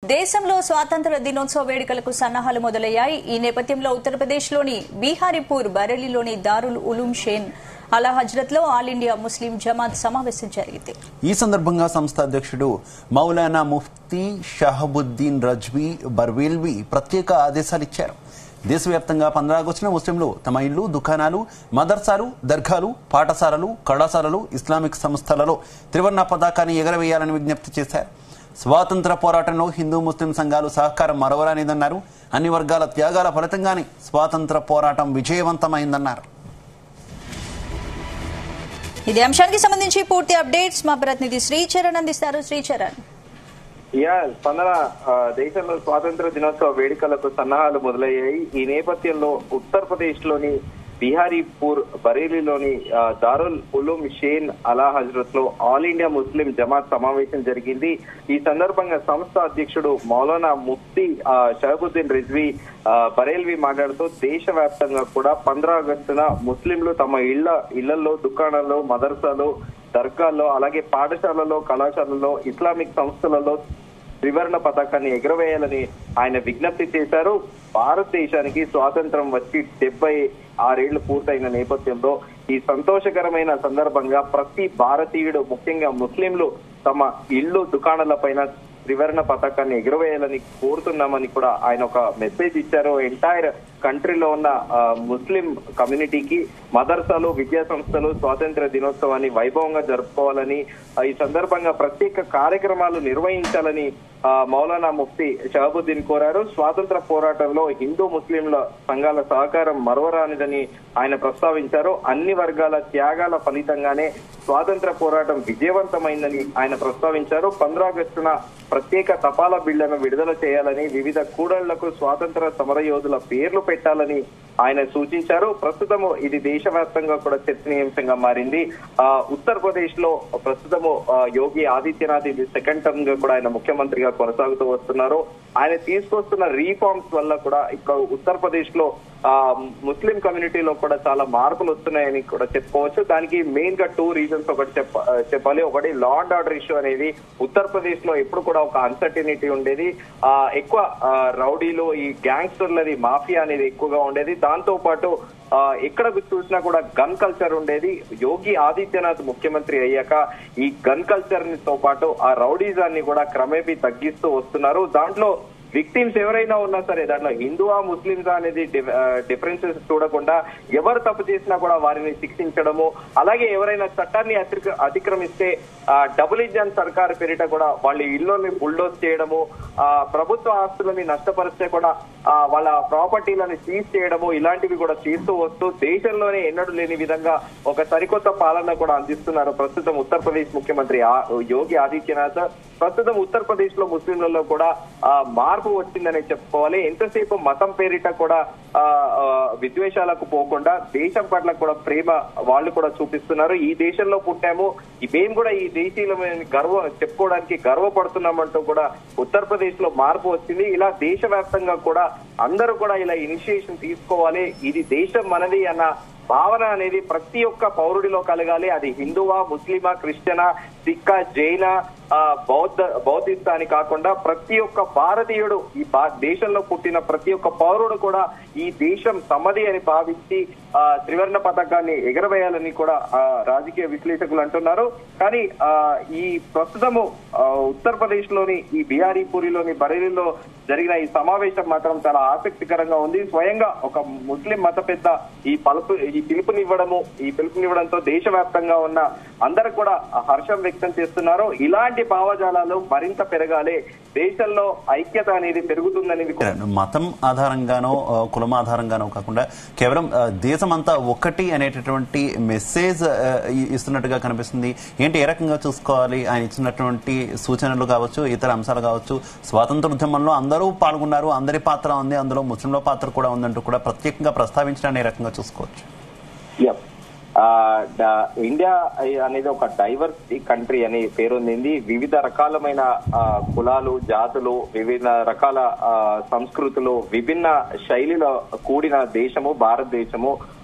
దేశంలో స్వాతంత్ర దినోత్సవ వేడుకలకు సన్నాహాలు మొదలయ్యాయి ఈ నేపథ్యంలో ఉత్తరప్రదేశ్లోని బీహారీపూర్ బరేలీలోని దారుల్ ఉలూం షేన్ అలా హజ్రత్ లో ఆల్ ఇండియా ముస్లిం జమాత్ సమావేశం జరిగింది ఈ సందర్భంగా సంస్థ అధ్యక్షుడు మౌలానా ముఫ్తీ షహబుద్దీన్ రజ్వీ బర్వేల్వి ప్రత్యేక ఆదేశాలు ఇచ్చారు దేశవ్యాప్తంగా పంద్రాగొచ్చిన ముస్లింలు తమ ఇళ్లు దుకాణాలు మదర్సాలు దర్గాలు పాఠశాలలు కళాశాలలు ఇస్లామిక్ సంస్థలలో త్రివర్ణ పతాకాన్ని ఎగరవేయాలని విజ్ఞప్తి చేశారు స్వాతంత్ర పోరాటంలో హిందూ ముస్లిం సంఘాలు సహకారం మరవరానిదన్నారు అన్ని వర్గాల త్యాగాల ఫలితంగానే స్వాతంత్ర పోరాటం విజయవంతమైందన్నారు ఇదే అంశానికి సంబంధించి పూర్తి అప్డేట్స్ మా ప్రతినిధి శ్రీచరణ్ అందిస్తారు శ్రీచరణ్ యా స్పందన ఆ, దేశంలో స్వాతంత్ర దినోత్సవ వేడుకలకు సన్నాహాలు మొదలయ్యాయి ఈ నేపథ్యంలో ఉత్తరప్రదేశ్ లోని బిహారీపూర్ బరేలీలోని ఆ, దారుల్ ఉలూం షేన్ అలా హజ్రత్ లో ఆల్ ఇండియా ముస్లిం జమాత్ సమావేశం జరిగింది ఈ సందర్భంగా సంస్థ అధ్యక్షుడు మౌలానా ముఫ్తీ ఆ, షహబుద్దీన్ రిజ్వీ ఆ, బరేల్వి మాట్లాడుతూ దేశవ్యాప్తంగా కూడా పంద్రా ఆగస్టున ముస్లింలు తమ ఇళ్ల ఇళ్లలో దుకాణాల్లో మదర్సాలో దర్గాల్లో అలాగే పాఠశాలలో కళాశాలలో ఇస్లామిక్ సంస్థలలో త్రివర్ణ పతాకాన్ని ఎగురవేయాలని ఆయన విజ్ఞప్తి చేశారు భారతదేశానికి స్వాతంత్రం వచ్చి డెబ్బై ఆరేళ్లు పూర్తయిన నేపథ్యంలో ఈ సంతోషకరమైన సందర్భంగా ప్రతి భారతీయుడు ముఖ్యంగా ముస్లింలు తమ ఇళ్ళు దుకాణాల పైన త్రివర్ణ పతాకాన్ని ఎగురవేయాలని కోరుతున్నామని కూడా ఆయన ఒక మెసేజ్ ఇచ్చారు ఎంటైర్ కంట్రీలో ఉన్న ఆ, ముస్లిం కమ్యూనిటీకి మదర్సాలు విద్యా సంస్థలు స్వాతంత్ర దినోత్సవాన్ని వైభవంగా జరుపుకోవాలని ఆ, ఈ సందర్భంగా ప్రత్యేక కార్యక్రమాలు నిర్వహించాలని ఆ, మౌలానా ముఫ్తీ షహబుద్దీన్ కోరారు స్వాతంత్ర పోరాటంలో హిందూ ముస్లింల సంఘాల సహకారం మరవరానిదని ఆయన ప్రస్తావించారు అన్ని వర్గాల త్యాగాల ఫలితంగానే స్వాతంత్ర పోరాటం విజయవంతమైందని ఆయన ప్రస్తావించారు పంద్రాగస్టున ప్రత్యేక తపాలా బిళ్లను విడుదల చేయాలని వివిధ కూడళ్లకు స్వాతంత్ర సమరయోధుల పేర్లు పెట్టాలని ఆయన సూచించారు ప్రస్తుతము ఇది దేశవ్యాప్తంగా కూడా చర్చనీయాంశంగా మారింది ఆ ఉత్తరప్రదేశ్ లో ప్రస్తుతము ఆ, యోగి ఆదిత్యనాథ్ ఇది సెకండ్ టర్మ్ గా కూడా ఆయన ముఖ్యమంత్రిగా కొనసాగుతూ వస్తున్నారు ఆయన తీసుకొస్తున్న రీఫార్మ్స్ వల్ల కూడా ఇక్కడ ఉత్తరప్రదేశ్ లో ఆ ముస్లిం కమ్యూనిటీలో కూడా చాలా మార్పులు వస్తున్నాయని కూడా చెప్పుకోవచ్చు దానికి మెయిన్ గా టూ రీజన్స్ ఒకటి చెప్ప చెప్పాలి ఒకటి లా అండ్ ఆర్డర్ ఇష్యూ అనేది ఉత్తరప్రదేశ్ లో ఎప్పుడు కూడా ఒక అన్సర్టినిటీ ఉండేది ఆ ఎక్కువ ఆ, రౌడీలు ఈ గ్యాంగ్స్టర్లది మాఫియా అనేది ఎక్కువగా ఉండేది దాంతో పాటు ఆ, ఎక్కడ చూసినా కూడా గన్ కల్చర్ ఉండేది యోగి ఆదిత్యనాథ్ ముఖ్యమంత్రి అయ్యాక ఈ గన్ కల్చర్ తో పాటు ఆ రౌడీజాన్ని కూడా క్రమేపీ తగ్గిస్తూ వస్తున్నారు దాంట్లో విక్టిమ్స్ ఎవరైనా ఉన్నా సరే దాంట్లో హిందువా ముస్లింసా అనేది డిఫరెన్సెస్ చూడకుండా ఎవరు తప్పు చేసినా కూడా వారిని శిక్షించడము అలాగే ఎవరైనా చట్టాన్ని అతిక్ర- అతిక్రమిస్తే ఆ, డబుల్ ఇంజన్ సర్కార్ పేరిట కూడా వాళ్ళ ఇల్లుని బుల్డోజ్ చేయడము ఆ, ప్రభుత్వ ఆస్తులని నష్టపరిస్తే కూడా ఆ, వాళ్ళ ప్రాపర్టీలని సీజ్ చేయడము ఇలాంటివి కూడా చేస్తూ వస్తూ దేశంలోనే ఎన్నడూ లేని విధంగా ఒక సరికొత్త పాలన కూడా అందిస్తున్నారు ప్రస్తుతం ఉత్తరప్రదేశ్ ముఖ్యమంత్రి ఆ- యోగి ఆదిత్యనాథ్ ప్రస్తుతం ఉత్తరప్రదేశ్ లో ముస్లింలలో కూడా ఆ, మార్పు వచ్చిందని చెప్పుకోవాలి ఎంతసేపు మతం పేరిట కూడా ఆ, ఆ, విద్వేషాలకు పోకుండా దేశం పట్ల కూడా ప్రేమ వాళ్ళు కూడా చూపిస్తున్నారు ఈ దేశంలో పుట్టాము ఈ మేము కూడా ఈ దేశీయులమైన గర్వ చెప్పుకోవడానికి గర్వపడుతున్నామంటూ కూడా ఉత్తరప్రదేశ్ లో మార్పు వచ్చింది ఇలా దేశవ్యాప్తంగా కూడా అందరూ కూడా ఇలా ఇనిషియేషన్ తీసుకోవాలి ఇది దేశం మనది అన్న భావన అనేది ప్రతి ఒక్క పౌరుడిలో కలగాలి అది హిందువా ముస్లిమా క్రిస్టియనా సిక్క జైన ఆ, బౌద్ధ బౌద్ధిస్తా అని కాకుండా ప్రతి ఒక్క భారతీయుడు ఈ భా- దేశంలో పుట్టిన ప్రతి ఒక్క పౌరుడు కూడా ఈ దేశం తమది అని భావించి ఆ త్రివర్ణ పథకాన్ని ఎగరవేయాలని కూడా ఆ, రాజకీయ విశ్లేషకులు అంటున్నారు కానీ ఆ ఈ ప్రస్తుతము ఆ, ఉత్తరప్రదేశ్ లోని ఈ బిహారీపూరిలోని బరేలీలో జరిగిన ఈ సమావేశం మాత్రం చాలా ఆసక్తికరంగా ఉంది స్వయంగా ఒక ముస్లిం మత పెద్ద ఈ పలుపు ఈ పిలుపునివ్వడము ఈ పిలుపునివ్వడంతో దేశవ్యాప్తంగా ఉన్న అందరూ కూడా హర్షం వ్యక్తం చేస్తున్నారు ఇలాంటి భావజాలాలు మరింత పెరగాలి దేశంలో ఐక్యత అనేది పెరుగుతుందని మతం ఆధారంగానో ఆ, కులం ఆధారంగానో కాకుండా కేవలం ఆ, దేశమంతా ఒక్కటి అనేటటువంటి మెసేజ్ ఆ, ఇ- ఇస్తున్నట్టుగా కనిపిస్తుంది ఏంటి ఏ రకంగా చూసుకోవాలి ఆయన ఇచ్చినటువంటి సూచనలు కావచ్చు ఇతర అంశాలు కావచ్చు స్వాతంత్ర ఉద్యమంలో అందరూ పాల్గొన్నారు అందరి పాత్ర ఉంది అందులో ముస్లింల పాత్ర కూడా ఉందంటూ కూడా ప్రత్యేకంగా ప్రస్తావించడాన్ని ఏ రకంగా చూసుకోవచ్చు Yep. ఆ, డ- ఇండియా అనేది ఒక డైవర్సిటీ కంట్రీ అని పేరొందింది వివిధ రకాలమైన ఆ, కులాలు జాతులు వివిధ రకాల ఆ, సంస్కృతులు విభిన్న శైలిలో కూడిన దేశము భారతదేశము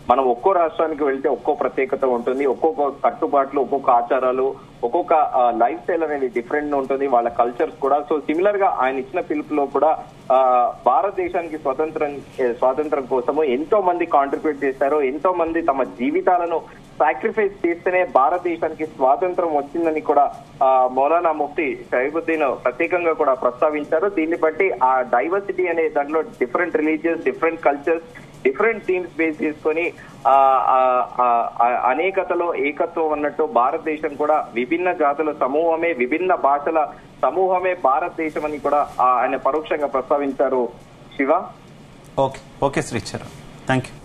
మనం ఒక్కో రాష్ట్రానికి వెళ్తే ఒక్కో ప్రత్యేకత ఉంటుంది ఒక్కొక్క కట్టుబాట్లు ఒక్కొక్క ఆచారాలు ఒక్కొక్క లైఫ్ స్టైల్ అనేది డిఫరెంట్ ఉంటుంది వాళ్ళ కల్చర్స్ కూడా సో సిమిలర్ గా ఆయన ఇచ్చిన పిలుపులో కూడా ఆ, భారతదేశానికి స్వతంత్రం ఏ, స్వాతంత్రం కోసము ఎంతో మంది కాంట్రిబ్యూట్ చేశారు ఎంతో మంది తమ జీవితాలను సాక్రిఫైస్ చేస్తేనే భారతదేశానికి స్వాతంత్రం వచ్చిందని కూడా ఆ, మౌలానా ముఫ్తీ షహీబుద్దీన్ ప్రత్యేకంగా కూడా ప్రస్తావించారు దీన్ని బట్టి ఆ డైవర్సిటీ అనే దాంట్లో different religious different cultures different themes base చేసుకొని ఆ, ఆ, ఆ, ఆ, అనేకతలో ఏకత్వం అన్నట్టు భారతదేశం కూడా విభిన్న జాతుల సమూహమే విభిన్న భాషల సమూహమే భారతదేశం అని కూడా ఆ, ఆయన పరోక్షంగా ప్రస్తావించారు Shiva okay okay Sricharan thank you